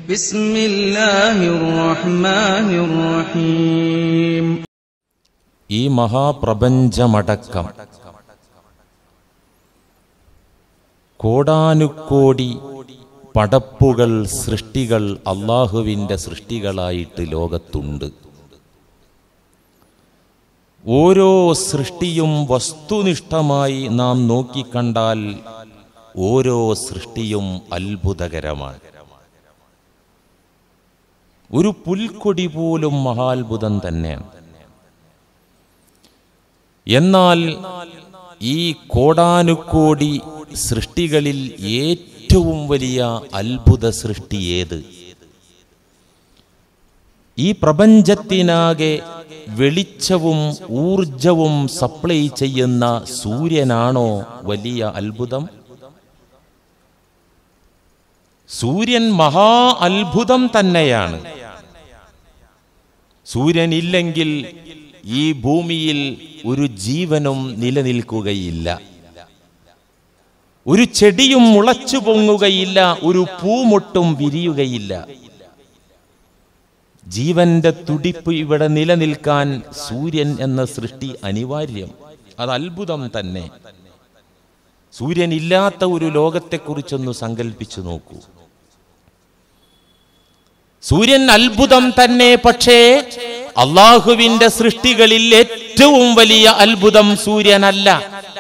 بسم الله الرحمن الرحيم ഈ മഹാപ്രപഞ്ചമടക്കം കോടാനുകോടി പടപ്പുകൾ സൃഷ്ടികൾ അള്ളാഹുവിൻ്റെ സൃഷ്ടികളായിട്ട് ലോകത്തുണ്ട് ഓരോ സൃഷ്ടിയും വസ്തുനിഷ്ഠമായി നാം നോക്കിക്കണ്ടാൽ ഓരോ സൃഷ്ടിയും അത്ഭുതകരമാണ് ഒരു പുൽക്കൊടി പോലും മഹാത്ഭുതം തന്നെയാണ് എന്നാൽ ഈ കോടാനുകോടി സൃഷ്ടികളിൽ ഏറ്റവും വലിയ അത്ഭുത സൃഷ്ടി ഏത് ഈ പ്രപഞ്ചത്തിനാകെ വെളിച്ചവും ഊർജവും സപ്ലൈ ചെയ്യുന്ന സൂര്യനാണോ വലിയ അത്ഭുതം സൂര്യൻ മഹാ അത്ഭുതം തന്നെയാണ് സൂര്യനില്ലെങ്കിൽ ഈ ഭൂമിയിൽ ഒരു ജീവനും നിലനിൽക്കുകയില്ല ഒരു ചെടിയും മുളച്ചു പൊങ്ങുകയില്ല ഒരു പൂമൊട്ടും വിരിയുകയില്ല ജീവന്റെ തുടിപ്പ് ഇവിടെ നിലനിൽക്കാൻ സൂര്യൻ എന്ന സൃഷ്ടി അനിവാര്യം അത് അത്ഭുതം തന്നെ സൂര്യൻ ഇല്ലാത്ത ഒരു ലോകത്തെക്കുറിച്ചൊന്ന് സങ്കല്പിച്ചു നോക്കൂ സൂര്യൻ അത്ഭുതം തന്നെ പക്ഷേ അള്ളാഹുവിന്റെ സൃഷ്ടികളിൽ ഏറ്റവും വലിയ അത്ഭുതം സൂര്യനല്ല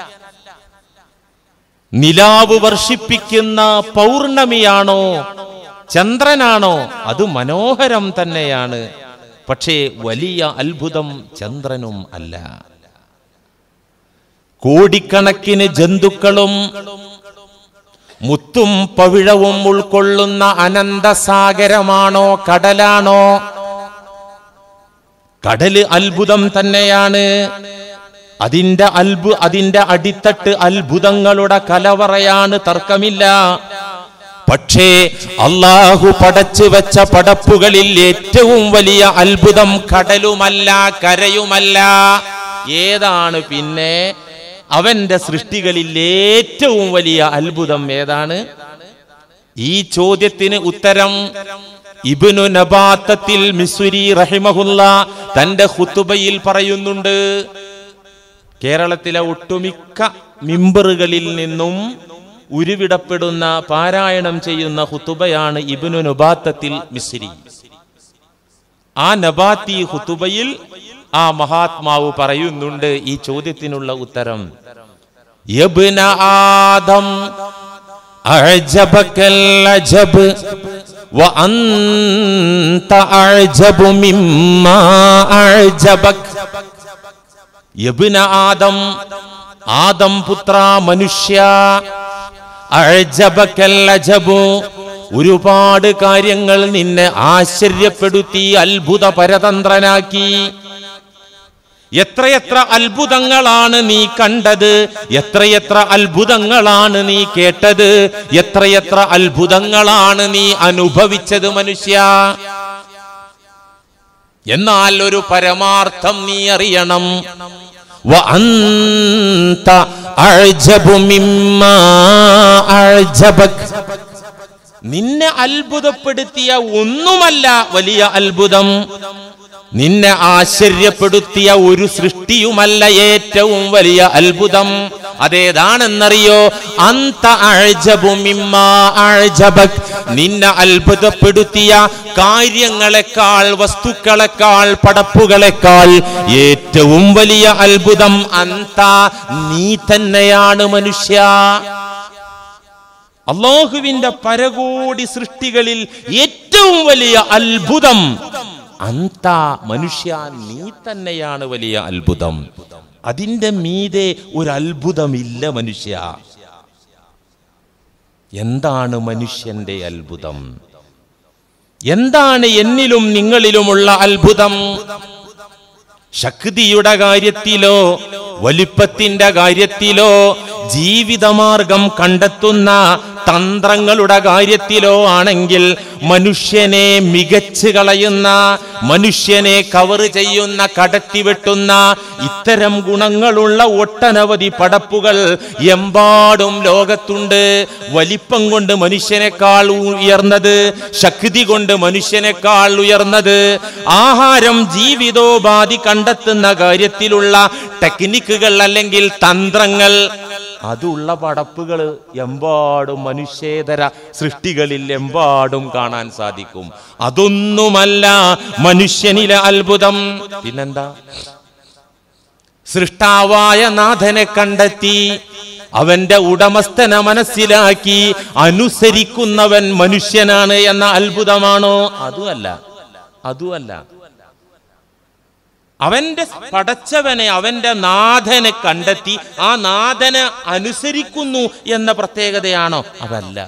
നിലാവ് വർഷിപ്പിക്കുന്ന പൗർണമിയാണോ ചന്ദ്രനാണോ അത് മനോഹരം തന്നെയാണ് പക്ഷേ വലിയ അത്ഭുതം ചന്ദ്രനും അല്ല കോടിക്കണക്കിന് ജന്തുക്കളും മുത്തും പവിഴവും ഉൾക്കൊള്ളുന്ന അനന്തസാഗരമാണോ കടലാണോ കടല് അത്ഭുതം തന്നെയാണ് അതിന്റെ അത്ഭു അതിന്റെ അടിത്തട്ട് അത്ഭുതങ്ങളുടെ കലവറയാണ് തർക്കമില്ല പക്ഷേ അള്ളാഹു പടച്ചു വെച്ച പടപ്പുകളിൽ ഏറ്റവും വലിയ അത്ഭുതം കടലുമല്ല കരയുമല്ല ഏതാണ് പിന്നെ അവന്റെ സൃഷ്ടികളിൽ ഏറ്റവും വലിയ അത്ഭുതം ഏതാണ് ഈ ചോദ്യത്തിന് ഉത്തരം ഇബ്നു നബാത്തത്തിൽ മിസുരി റഹിമഹുല്ല തന്റെ ഹുത്തുബയിൽ പറയുന്നുണ്ട് കേരളത്തിലെ ഒട്ടുമിക്ക മിമ്പറുകളിൽ നിന്നും ഉരുവിടപ്പെടുന്ന പാരായണം ചെയ്യുന്ന ഹുത്തുബയാണ് ഇബ്നു നബാത്തത്തിൽ മിസ്രി ആ നബാത്തി ഹുത്തുബയിൽ ആ മഹാത്മാവ് പറയുന്നുണ്ട് ഈ ചോദ്യത്തിനുള്ള ഉത്തരം യബ്ന ആദം അഅജബകൽ അജബ് وأنت أعجب مما أعجبك യബ്ന ആദം ആദം പുത്ര മനുഷ്യ അഅജബകൽ അജബു ഒരുപാട് കാര്യങ്ങൾ നിന്നെ ആശ്ചര്യപ്പെടുത്തി അത്ഭുത പരതന്ത്രനാക്കി എത്രയെത്ര അത്ഭുതങ്ങളാണ് നീ കണ്ടത് എത്രയെത്ര അത്ഭുതങ്ങളാണ് നീ കേട്ടത് എത്രയെത്ര അത്ഭുതങ്ങളാണ് നീ അനുഭവിച്ചത് മനുഷ്യ എന്നാൽ ഒരു പരമാർത്ഥം നീ അറിയണം وأنت أعجب مما أعجبك നിന്നെ അത്ഭുതപ്പെടുത്തിയ ഒന്നുമല്ല വലിയ അത്ഭുതം നിന്നെ ആശ്ചര്യപ്പെടുത്തിയ ഒരു സൃഷ്ടിയുമല്ല ഏറ്റവും വലിയ അത്ഭുതം അതേതാണെന്നറിയോ അന്ത അഴജബുമിമ്മബക് നിന്നെ അത്ഭുതപ്പെടുത്തിയ കാര്യങ്ങളെക്കാൾ വസ്തുക്കളെക്കാൾ പടപ്പുകളെക്കാൾ ഏറ്റവും വലിയ അത്ഭുതം അന്ത നീ തന്നെയാണ് മനുഷ്യ അള്ളാഹുവിന്റെ പരകോടി സൃഷ്ടികളിൽ ഏറ്റവും വലിയ അത്ഭുതം അന്ത മനുഷ്യ നീ തന്നെയാണ് വലിയ അത്ഭുതം അതിന്റെ മീതെ ഒരു അത്ഭുതമില്ല മനുഷ്യ എന്താണ് മനുഷ്യന്റെ അത്ഭുതം എന്താണ് എന്നിലും നിങ്ങളിലുമുള്ള അത്ഭുതം ശക്തിയുടെ കാര്യത്തിലോ വലിപ്പത്തിന്റെ കാര്യത്തിലോ ജീവിതമാർഗം കണ്ടെത്തുന്ന തന്ത്രങ്ങളുടെ കാര്യത്തിലോ ആണെങ്കിൽ മനുഷ്യനെ മികച്ചു കളയുന്ന മനുഷ്യനെ കവർ ചെയ്യുന്ന കടത്തിവെട്ടുന്ന ഇത്തരം ഗുണങ്ങളുള്ള ഒട്ടനവധി പടപ്പുകൾ എമ്പാടും ലോകത്തുണ്ട് വലിപ്പം കൊണ്ട് മനുഷ്യനേക്കാൾ ഉയർന്നത് ശക്തി കൊണ്ട് മനുഷ്യനേക്കാൾ ഉയർന്നത് ആഹാരം ജീവിതോപാധി കണ്ടെത്തുന്ന കാര്യത്തിലുള്ള ടെക്നിക്കുകൾ അല്ലെങ്കിൽ തന്ത്രങ്ങൾ അതുള്ള പടപ്പുകൾ എമ്പാടും മനുഷ്യേതര സൃഷ്ടികളിൽ എമ്പാടും കാണാൻ സാധിക്കും അതൊന്നുമല്ല മനുഷ്യനിലെ അത്ഭുതം പിന്നെന്താ സൃഷ്ടാവായ നാഥനെ കണ്ടെത്തി അവന്റെ ഉടമസ്ഥനെ മനസ്സിലാക്കി അനുസരിക്കുന്നവൻ മനുഷ്യനാണ് എന്ന അത്ഭുതമാണോ അതുമല്ല അതുമല്ല അവന്റെ പടച്ചവനെ അവന്റെ നാഥനെ കണ്ടെത്തി ആ നാഥനെ അനുസരിക്കുന്നു എന്ന പ്രത്യേകതയാണോ അതല്ല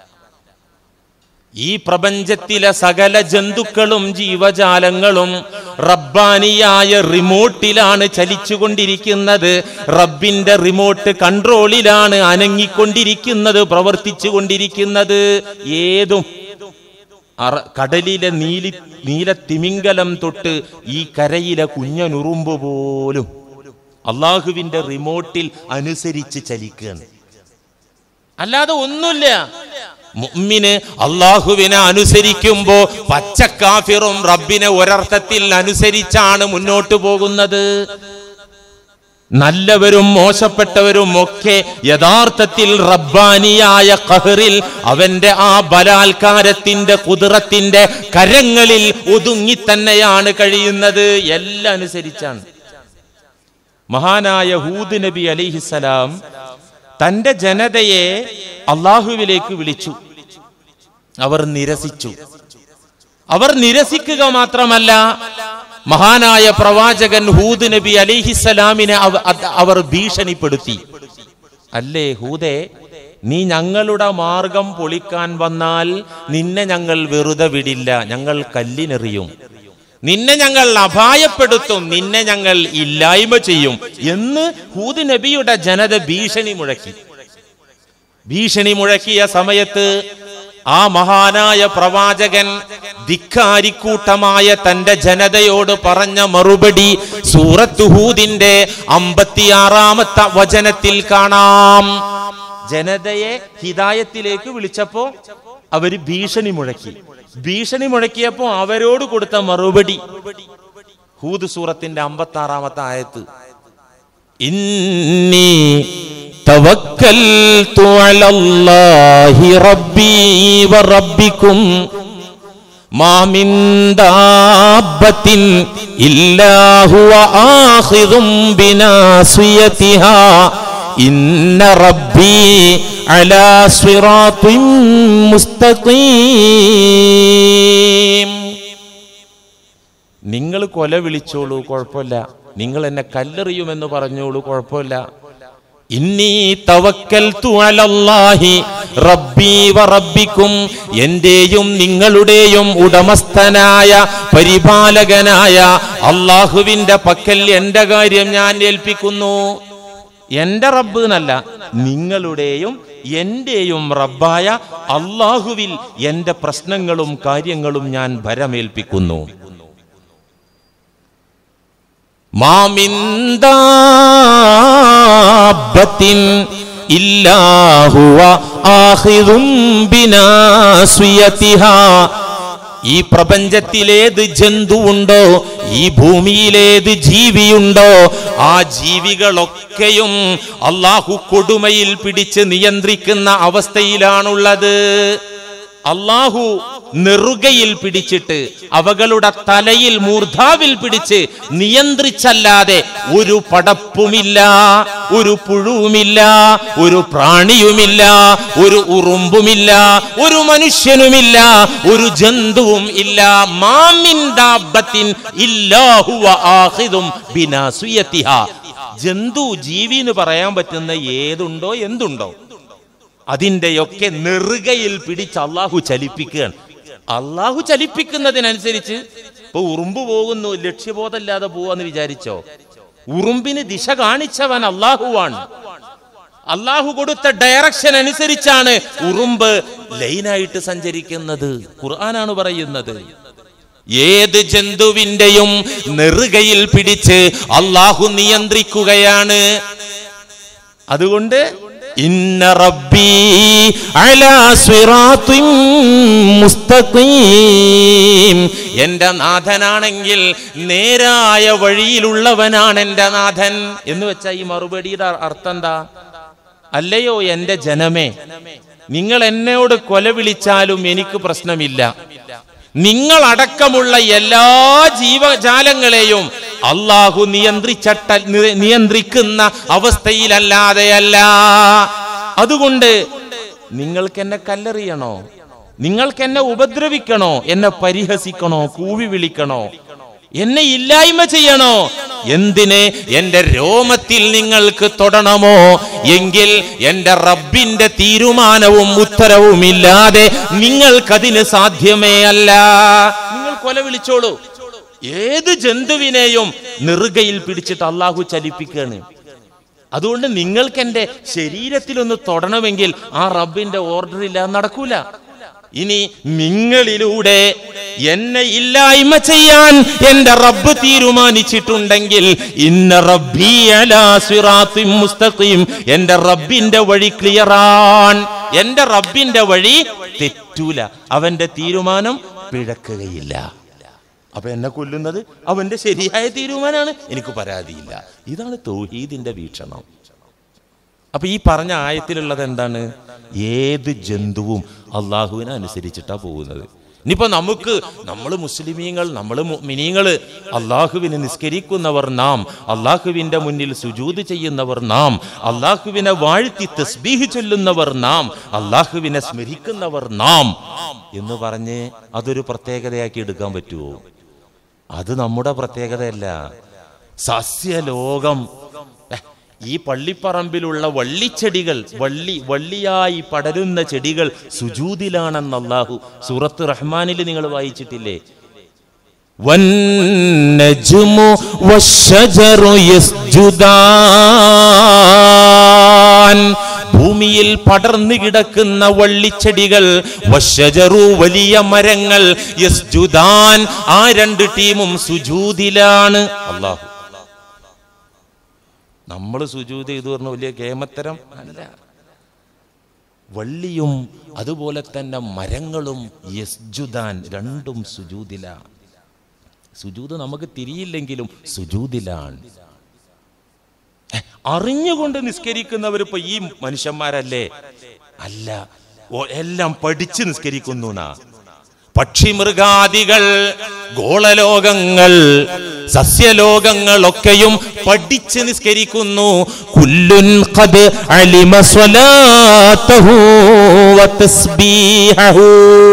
ഈ പ്രപഞ്ചത്തിലെ സകല ജന്തുക്കളും ജീവജാലങ്ങളും റബ്ബാനിയായ റിമോട്ടിലാണ് ചലിച്ചുകൊണ്ടിരിക്കുന്നത് റബ്ബിന്റെ റിമോട്ട് കൺട്രോളിലാണ് അനങ്ങിക്കൊണ്ടിരിക്കുന്നത് പ്രവർത്തിച്ചു കൊണ്ടിരിക്കുന്നത് ഏതും അറ- കടലിലെ നീലി നീല തിമിംഗലം തൊട്ട് ഈ കരയിലെ കുഞ്ഞനുറുമ്പ് പോലും അള്ളാഹുവിന്റെ റിമോട്ടിൽ അനുസരിച്ച് ചലിക്കുകയാണ് അല്ലാതെ ഒന്നുമില്ല മുഅ്മിന് അള്ളാഹുവിനെ അനുസരിക്കുമ്പോ പച്ചക്കാഫിറും റബ്ബിനെ ഒരർത്ഥത്തിൽ അനുസരിച്ചാണ് മുന്നോട്ട് പോകുന്നത് നല്ലവരും മോശപ്പെട്ടവരും ഒക്കെ യഥാർത്ഥത്തിൽ റബ്ബാനിയായ ഖഹറിൽ അവന്റെ ആ ബലാത്കാരത്തിന്റെ കുതിരത്തിന്റെ കരങ്ങളിൽ ഒതുങ്ങി തന്നെയാണ് കഴിയുന്നത് എല്ലാം അനുസരിച്ചാണ് മഹാനായ ഹൂദ് നബി അലിഹിസലാം തന്റെ ജനതയെ അള്ളാഹുവിലേക്ക് വിളിച്ചു അവർ നിരസിച്ചു അവർ നിരസിക്കുക മാത്രമല്ല മഹാനായ പ്രവാചകൻ ഹൂദ് നബി അലിഹിസലാമിനെ അവ- അത് അവർ ഭീഷണിപ്പെടുത്തി അല്ലേ ഹൂദേ നീ ഞങ്ങളുടെ മാർഗം പൊളിക്കാൻ വന്നാൽ നിന്നെ ഞങ്ങൾ വെറുതെ വിടില്ല ഞങ്ങൾ കല്ലിനെറിയും നിന്നെ ഞങ്ങൾ അപായപ്പെടുത്തും നിന്നെ ഞങ്ങൾ ഇല്ലായ്മ ചെയ്യും എന്ന് ഹൂദ് നബിയുടെ ജനത ഭീഷണി മുഴക്കി ഭീഷണി മുഴക്കിയ സമയത്ത് ആ മഹാനായ പ്രവാചകൻ ധിക്കാരിക്കൂട്ടമായ തന്റെ ജനതയോട് പറഞ്ഞ മറുപടി സൂറത്ത് ഹൂദിന്റെ അമ്പത്തിയാറാമത്തെ വചനത്തിൽ കാണാം ജനതയെ ഹിതായത്തിലേക്ക് വിളിച്ചപ്പോ അവര് ഭീഷണി മുഴക്കി ഭീഷണി മുഴക്കിയപ്പോ അവരോട് കൊടുത്ത മറുപടി ഹൂദ് സൂറത്തിന്റെ അമ്പത്തി ആറാമത്തെ ആയത്ത് إني توكلت على الله ربي وربكم ما من دابة إلا هو آخذ بناصيتها إن ربي على صراط مستقيم നിങ്ങൾ കൊല വിളിച്ചോളൂ കുഴപ്പമില്ല നിങ്ങൾ എന്നെ കല്ലെറിയുമെന്ന് പറഞ്ഞോളൂ കുഴപ്പമില്ല ഇന്നീ തവക്കൽതു അലല്ലാഹി റബ്ബി വറബ്ബിക്കും എന്റെയും നിങ്ങളുടെയും ഉടമസ്ഥനായ പരിപാലകനായ അള്ളാഹുവിന്റെ പക്കൽ എന്റെ കാര്യം ഞാൻ ഏൽപ്പിക്കുന്നു എന്റെ റബ്ബ് എന്നല്ല നിങ്ങളുടെയും എന്റെയും റബ്ബായ അള്ളാഹുവിൽ എന്റെ പ്രശ്നങ്ങളും കാര്യങ്ങളും ഞാൻ ഭരമേൽപ്പിക്കുന്നു ما من دابة إلا هو آخذ بناصيتها ഈ പ്രപഞ്ചത്തിലേത് ജന്തുവുണ്ടോ ഈ ഭൂമിയിലേത് ജീവിയുണ്ടോ ആ ജീവികളൊക്കെയും അള്ളാഹു കൊടുമയിൽ പിടിച്ച് നിയന്ത്രിക്കുന്ന അവസ്ഥയിലാണുള്ളത് അള്ളാഹു നെറുകയിൽ പിടിച്ചിട്ട് അവകളുടെ തലയിൽ മൂർധാവിൽ പിടിച്ച് നിയന്ത്രിച്ചല്ലാതെ ഒരു പടപ്പുമില്ല ഒരു പുഴുവുമില്ല ഒരു പ്രാണിയുമില്ല ഒരു ഉറുമ്പുമില്ല ഒരു മനുഷ്യനുമില്ല ഒരു ജന്തുവും ഇല്ല മാമിൻ ദാബത്തിൻ ഇല്ലാഹുവ ആഖിദും ബിനാസുയത്തിഹ ജന്തു ജീവി എന്ന് പറയാൻ പറ്റുന്ന ഏതുണ്ടോ എന്തുണ്ടോ അതിൻ്റെയൊക്കെ നെറുകയിൽ പിടിച്ച് അള്ളാഹു ചലിപ്പിക്കുകയാണ് അള്ളാഹു ചലിപ്പിക്കുന്നതിനനുസരിച്ച് ഇപ്പൊ ഉറുമ്പ് പോകുന്നു ലക്ഷ്യബോധമില്ലാതെ പോവാന്ന് വിചാരിച്ചോ ഉറുമ്പിന് ദിശ കാണിച്ചവൻ അള്ളാഹുവാണ് അള്ളാഹു കൊടുത്ത ഡയറക്ഷൻ അനുസരിച്ചാണ് ഉറുമ്പ് ലൈനായിട്ട് സഞ്ചരിക്കുന്നത് ഖുർആനാണ് പറയുന്നത് ഏത് ജന്തുവിന്റെയും നെറുകയിൽ പിടിച്ച് അള്ളാഹു നിയന്ത്രിക്കുകയാണ് അതുകൊണ്ട് ഇന്ന റബ്ബി അലാ സിറാത്തിൻ മുസ്തഖീം എന്റെ നാഥനാണെങ്കിൽ നേരായ വഴിയിലുള്ളവനാണ് എന്റെ നാഥൻ എന്ന് വെച്ചാൽ ഈ മറുപടിയുടെ അർത്ഥം എന്താ അല്ലയോ എന്റെ ജനമേ നിങ്ങൾ എന്നോട് കൊല വിളിച്ചാലും എനിക്ക് പ്രശ്നമില്ല നിങ്ങളടക്കമുള്ള എല്ലാ ജീവജാലങ്ങളെയും അള്ളാഹു നിയന്ത്രിച്ചട്ട നി- നിയന്ത്രിക്കുന്ന അവസ്ഥയിലല്ലാതെയല്ല അതുകൊണ്ട് നിങ്ങൾക്ക് എന്നെ കല്ലെറിയണോ നിങ്ങൾക്ക് എന്നെ ഉപദ്രവിക്കണോ എന്നെ പരിഹസിക്കണോ കൂവി വിളിക്കണോ എന്നെ ഇല്ലായ്മ ചെയ്യണോ എന്തിന് എന്റെ രോമത്തിൽ നിങ്ങൾക്ക് തൊടണമോ എങ്കിൽ എന്റെ റബ്ബിന്റെ തീരുമാനവും ഉത്തരവും ഇല്ലാതെ നിങ്ങൾക്കതിന് സാധ്യമേ അല്ല നിങ്ങൾ കൊല വിളിച്ചോളൂ ഏത് ജന്തുവിനെയും നെറുകയിൽ പിടിച്ചിട്ട് അള്ളാഹു ചലിപ്പിക്കുകയാണ് അതുകൊണ്ട് നിങ്ങൾക്ക് എന്റെ ശരീരത്തിലൊന്ന് തൊടണമെങ്കിൽ ആ റബ്ബിന്റെ ഓർഡർ ഇല്ലാതെ നടക്കൂല ഇനി നിങ്ങളിലൂടെ എന്നെ ഇല്ലായ്മ ചെയ്യാൻ എന്റെ റബ്ബ് തീരുമാനിച്ചിട്ടുണ്ടെങ്കിൽ ഇന്ന റബ്ബി അലാ സിറാത്തിൻ മുസ്തഖീം എന്റെ റബ്ബിന്റെ വഴി ക്ലിയറാൻ എന്റെ റബ്ബിന്റെ വഴി തെറ്റൂല അവന്റെ തീരുമാനം പിഴക്കുകയില്ല അപ്പൊ എന്നെ കൊല്ലുന്നത് അവന്റെ ശരിയായ തീരുമാനമാണ് എനിക്ക് പരാതിയില്ല ഇതാണ് തൗഹീദിന്റെ വീക്ഷണം അപ്പൊ ഈ പറഞ്ഞ ആയത്തിലുള്ളത് എന്താണ് ഏത് ജന്തുവും അള്ളാഹുവിനെ അനുസരിച്ചിട്ടാ പോകുന്നത് ഇനിയിപ്പോ നമുക്ക് നമ്മൾ മുസ്ലിമീങ്ങൾ നമ്മൾ മിനിങ്ങൾ അള്ളാഹുവിനെ നിസ്കരിക്കുന്നവർ നാം അള്ളാഹുവിന്റെ മുന്നിൽ സുജൂത് ചെയ്യുന്നവർ നാം അള്ളാഹുവിനെ വാഴ്ത്തി തസ്ബീഹ് ചൊല്ലുന്നവർ നാം അള്ളാഹുവിനെ സ്മരിക്കുന്നവർ നാം എന്ന് പറഞ്ഞ് അതൊരു പ്രത്യേകതയാക്കി എടുക്കാൻ പറ്റുമോ അത് നമ്മുടെ പ്രത്യേകതയല്ല സസ്യലോകം ഏ, ഈ പള്ളിപ്പറമ്പിലുള്ള വള്ളിച്ചെടികൾ വള്ളി വള്ളിയായി പടരുന്ന ചെടികൾ സുജൂതിലാണെന്ന് അല്ലാഹു സൂറത്ത് റഹ്മാനിൽ നിങ്ങൾ വായിച്ചിട്ടില്ലേ വന്നജ്മു വശജറു യസ്ജുദാൻ ഭൂമിയിൽ പടർന്നു കിടക്കുന്ന വള്ളിച്ചെടികൾ വശജറു വലിയ മരങ്ങൾ യസ്ജുദാൻ ആ രണ്ട് ടീമും സുജൂതിലാണ് അല്ലാഹു നമ്മൾ സുജൂത് ചെയ്തു പറഞ്ഞ വലിയ കേമത്തരം അല്ല വള്ളിയും അതുപോലെ തന്നെ മരങ്ങളും യസ്ജുദാൻ രണ്ടും സുജൂതിലാണ് സുജൂത് നമുക്ക് തിരിയില്ലെങ്കിലും സുജൂതിലാണ് ഏ, അറിഞ്ഞുകൊണ്ട് നിസ്കരിക്കുന്നവർ ഇപ്പൊ ഈ മനുഷ്യന്മാരല്ലേ അല്ല ഓ, എല്ലാം പഠിച്ച് നിസ്കരിക്കുന്നു എന്നാ പക്ഷിമൃഗാദികൾ ഗോളലോകങ്ങൾ സസ്യലോകങ്ങളൊക്കെയും പഠിച്ച് നിസ്കരിക്കുന്നു കുല്ലുൻ ഖദ് അലിമ സ്വലാത്തഹു വതസ്ബീഹഹു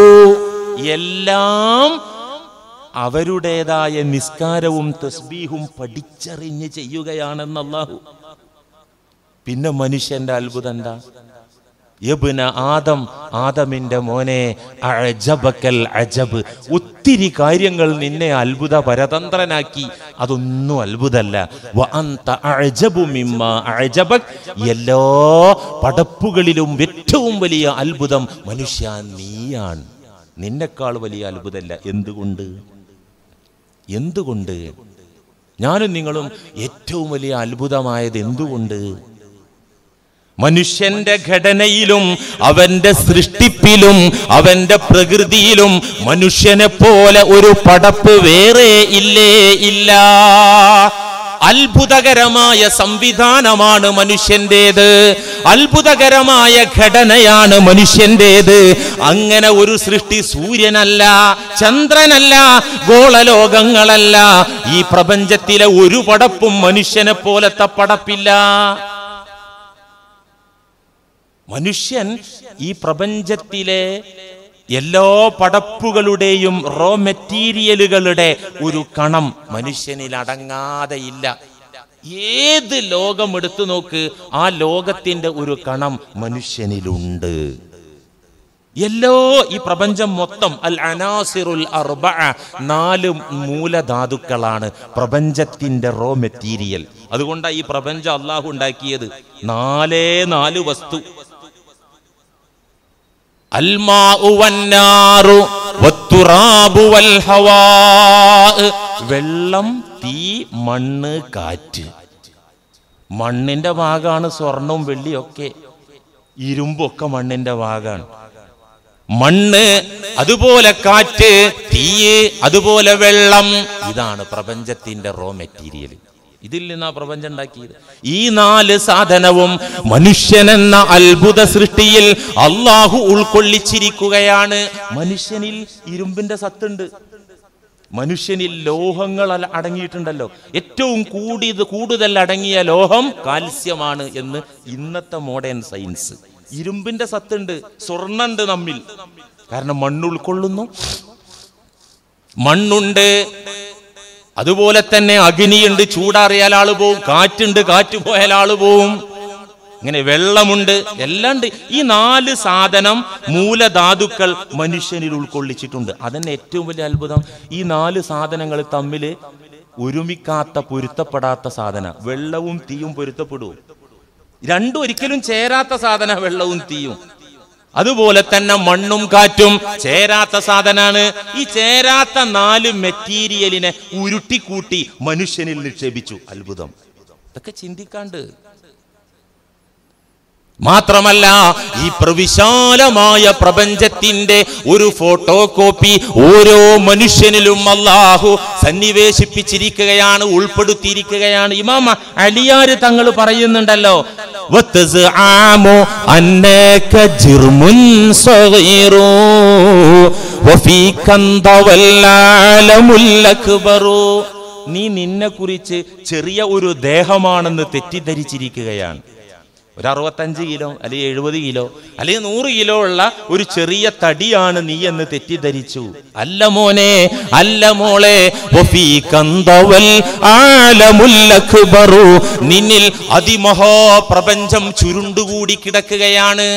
എല്ലാം അവരുടേതായ നിസ്കാരവും തസ്ബീഹും പഠിച്ചറിഞ്ഞ് ചെയ്യുകയാണെന്ന് അല്ലാഹു പിന്നെ മനുഷ്യന്റെ അത്ഭുതം എന്താ യബ്ന ആദം ആദമിന്റെ മോനെ അഅജബക്കൽ അജബ് ഒത്തിരി കാര്യങ്ങൾ നിന്നെ അത്ഭുത പരതന്ത്രനാക്കി അതൊന്നും അത്ഭുതല്ല വ അന്ത അഅജബു മിമ്മ അഅജബക് എല്ലാ പടപ്പുകളിലും ഏറ്റവും വലിയ അത്ഭുതം മനുഷ്യ നീയാണ് നിന്നെക്കാൾ വലിയ അത്ഭുതമല്ല എന്തുകൊണ്ട് എന്തുകൊണ്ട് ഞാനും നിങ്ങളും ഏറ്റവും വലിയ അത്ഭുതമായത് എന്തുകൊണ്ട് മനുഷ്യന്റെ ഘടനയിലും അവന്റെ സൃഷ്ടിപ്പിലും അവന്റെ പ്രകൃതിയിലും മനുഷ്യനെ പോലെ ഒരു പടപ്പ് വേറെ ഇല്ലേ ഇല്ല അത്ഭുതകരമായ സംവിധാനമാണ് മനുഷ്യന്റേത് അത്ഭുതകരമായ ഘടനയാണ് മനുഷ്യന്റേത് അങ്ങനെ ഒരു സൃഷ്ടി സൂര്യനല്ല ചന്ദ്രനല്ല ഗോളലോകങ്ങളല്ല ഈ പ്രപഞ്ചത്തിലെ ഒരു പടപ്പും മനുഷ്യനെ പോലത്തെ പടപ്പില്ല മനുഷ്യൻ ഈ പ്രപഞ്ചത്തിലെ എല്ലാ പടപ്പുകളുടെയും റോ മെറ്റീരിയലുകളുടെ ഒരു കണം മനുഷ്യനിൽ അടങ്ങാതെയില്ല ഏത് ലോകം എടുത്തു നോക്ക് ആ ലോകത്തിന്റെ ഒരു കണം മനുഷ്യനിലുണ്ട് എല്ലോ ഈ പ്രപഞ്ചം മൊത്തം അൽ അനാസിറുൽ അർബഅ നാല് മൂലധാതുക്കളാണ് പ്രപഞ്ചത്തിന്റെ റോ മെറ്റീരിയൽ അതുകൊണ്ടാണ് ഈ പ്രപഞ്ചം അള്ളാഹു ഉണ്ടാക്കിയത് നാലേ നാല് വസ്തു അൽമാഉ വന്നാറു വത്തുറാബു വൽ ഹവാ വെള്ളം തീ മണ്ണ് കാറ്റ് മണ്ണിന്റെ ഭാഗമാണ് സ്വർണവും വെള്ളിയൊക്കെ ഇരുമ്പൊക്കെ മണ്ണിന്റെ ഭാഗമാണ് മണ്ണ് അതുപോലെ കാറ്റ് തീയ് അതുപോലെ വെള്ളം ഇതാണ് പ്രപഞ്ചത്തിന്റെ റോ മെറ്റീരിയൽ ഇതിൽ നിന്നാ പ്രപഞ്ചം ഉണ്ടാക്കിയത് ഈ നാല് സാധനവും മനുഷ്യനെന്ന അത്ഭുത സൃഷ്ടിയിൽ അള്ളാഹു ഉൾക്കൊള്ളിച്ചിരിക്കുകയാണ് മനുഷ്യനിൽ ഇരുമ്പിന്റെ സത്തുണ്ട് മനുഷ്യനിൽ ലോഹങ്ങൾ അല- അടങ്ങിയിട്ടുണ്ടല്ലോ ഏറ്റവും കൂടിയത് കൂടുതൽ അടങ്ങിയ ലോഹം കാൽസ്യമാണ് എന്ന് ഇന്നത്തെ മോഡേൺ സയൻസ് ഇരുമ്പിന്റെ സത്തുണ്ട് സ്വർണ്ണുണ്ട് നമ്മിൽ കാരണം മണ്ണ് ഉൾക്കൊള്ളുന്നു മണ്ണുണ്ട് അതുപോലെ തന്നെ അഗ്നിയുണ്ട് ചൂടാറിയാൽ ആള് പോവും കാറ്റുണ്ട് കാറ്റ് പോയാൽ ആള് പോവും ഇങ്ങനെ വെള്ളമുണ്ട് എല്ലാം ഉണ്ട് ഈ നാല് സാധനം മൂലധാതുക്കൾ മനുഷ്യനിൽ ഉൾക്കൊള്ളിച്ചിട്ടുണ്ട് അതന്നെ ഏറ്റവും വലിയ അത്ഭുതം ഈ നാല് സാധനങ്ങൾ തമ്മിൽ ഒരുമിക്കാത്ത പൊരുത്തപ്പെടാത്ത സാധന വെള്ളവും തീയും പൊരുത്തപ്പെടൂ രണ്ടും ഒരിക്കലും ചേരാത്ത സാധന വെള്ളവും തീയും അതുപോലെ തന്നെ മണ്ണും കാറ്റും ചേരാത്ത സാധനാണ് ഈ ചേരാത്ത നാല് മെറ്റീരിയലിനെ ഉരുട്ടിക്കൂട്ടി മനുഷ്യനിൽ നിക്ഷേപിച്ചു അത്ഭുതം ഇതൊക്കെ ചിന്തിക്കാണ്ട് മാത്രമല്ല ഈ പ്രവിശാലമായ പ്രപഞ്ചത്തിന്റെ ഒരു ഫോട്ടോ കോപ്പി ഓരോ മനുഷ്യനിലും അള്ളാഹു സന്നിവേശിപ്പിച്ചിരിക്കുകയാണ് ഉൾപ്പെടുത്തിയിരിക്കുകയാണ് ഇമാമ അലിയാര് തങ്ങൾ പറയുന്നുണ്ടല്ലോ وتزعم أنك جرم صغير وفيك انضوى العالم الأكبر നീ നിന്നെ കുറിച്ച് ചെറിയ ഒരു ദേഹമാണെന്ന് തെറ്റിദ്ധരിച്ചിരിക്കുകയാണ് ഒരു അറുപത്തഞ്ച് കിലോ അല്ലെങ്കിൽ എഴുപത് കിലോ അല്ലെങ്കിൽ നൂറ് കിലോ ഉള്ള ഒരു ചെറിയ തടിയാണ് നീ എന്ന് തെറ്റിദ്ധരിച്ചു അല്ല മോനെ അല്ല മോളെ വഫീകന്തവൽ ആലമുൽ അക്ബറു. നിന്നിൽ അതിമഹാപ്രപഞ്ചം ചുരുണ്ടുകൂടി കിടക്കുകയാണ്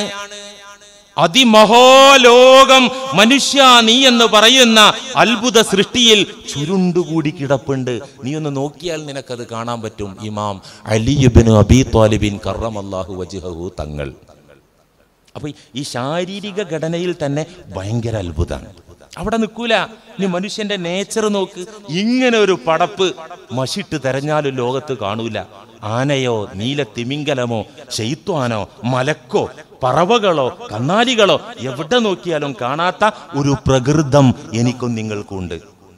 അതിമഹോലോകം മനുഷ്യ നീ എന്ന് പറയുന്ന അത്ഭുത സൃഷ്ടിയിൽ ചുരുണ്ടുകൂടി കിടപ്പുണ്ട് നീ ഒന്ന് നോക്കിയാൽ നിനക്കത് കാണാൻ പറ്റും ഇമാം അലിയുബിന് അബി താലിബിൻ കറമല്ലാഹു വജിഹു തങ്ങൾ അപ്പൊ ഈ ശാരീരിക ഘടനയിൽ തന്നെ ഭയങ്കര അത്ഭുതമാണ് അവിടെ നിൽക്കൂല ഇനി മനുഷ്യന്റെ നേച്ചർ നോക്ക് ഇങ്ങനെ ഒരു പടപ്പ് മഷിട്ട് തെരഞ്ഞാലും ലോകത്ത് കാണൂല ആനയോ നീല തിമിംഗലമോ ശൈത്വാനോ മലക്കോ പറവകളോ കന്നാലികളോ എവിടെ നോക്കിയാലും കാണാത്ത ഒരു പ്രകൃതം എനിക്കും നിങ്ങൾക്കുണ്ട്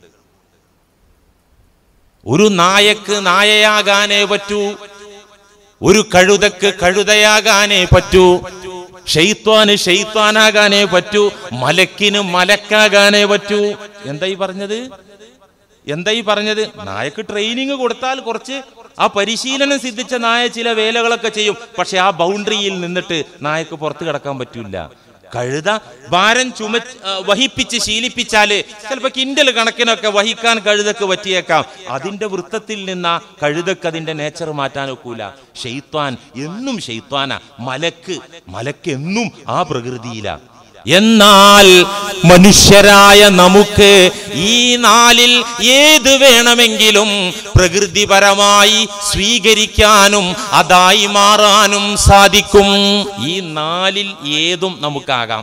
ഒരു നായക്ക് നായയാകാനേ പറ്റൂ ഒരു കഴുതക്ക് കഴുതയാകാനേ പറ്റൂ ഷെയ്ത്വാന് ഷെയ്ത്വാനാകാനേ പറ്റൂ മലക്കിന് മലക്കാകാനേ പറ്റൂ എന്തായി പറഞ്ഞത് എന്തായി പറഞ്ഞത് നായക്ക് ട്രെയിനിങ് കൊടുത്താൽ കുറച്ച് ആ പരിശീലനം സിദ്ധിച്ച നായ ചില വേലകളൊക്കെ ചെയ്യും പക്ഷെ ആ ബൗണ്ടറിയിൽ നിന്നിട്ട് നായക്ക് പുറത്ത് കിടക്കാൻ പറ്റൂല കഴുത ഭാരം ചുമ ആ, വഹിപ്പിച്ച് ശീലിപ്പിച്ചാല് ചിലപ്പോ കിൻഡൽ കണക്കിനൊക്കെ വഹിക്കാൻ കഴുതക്ക് പറ്റിയേക്കാം അതിന്റെ വൃത്തത്തിൽ നിന്ന കഴുതക്ക് അതിന്റെ നേച്ചർ മാറ്റാൻ ഒക്കൂല ഷെയ്ത്വാൻ എന്നും ഷെയ്ത്വാന മലക്ക് മലക്ക് എന്നും ആ പ്രകൃതിയില എന്നാൽ മനുഷ്യരായ നമുക്ക് ഈ നാലിൽ ഏത് വേണമെങ്കിലും പ്രകൃതിപരമായി സ്വീകരിക്കാനും അതായി മാറാനും സാധിക്കും ഈ നാലിൽ ഏതും നമുക്കാകാം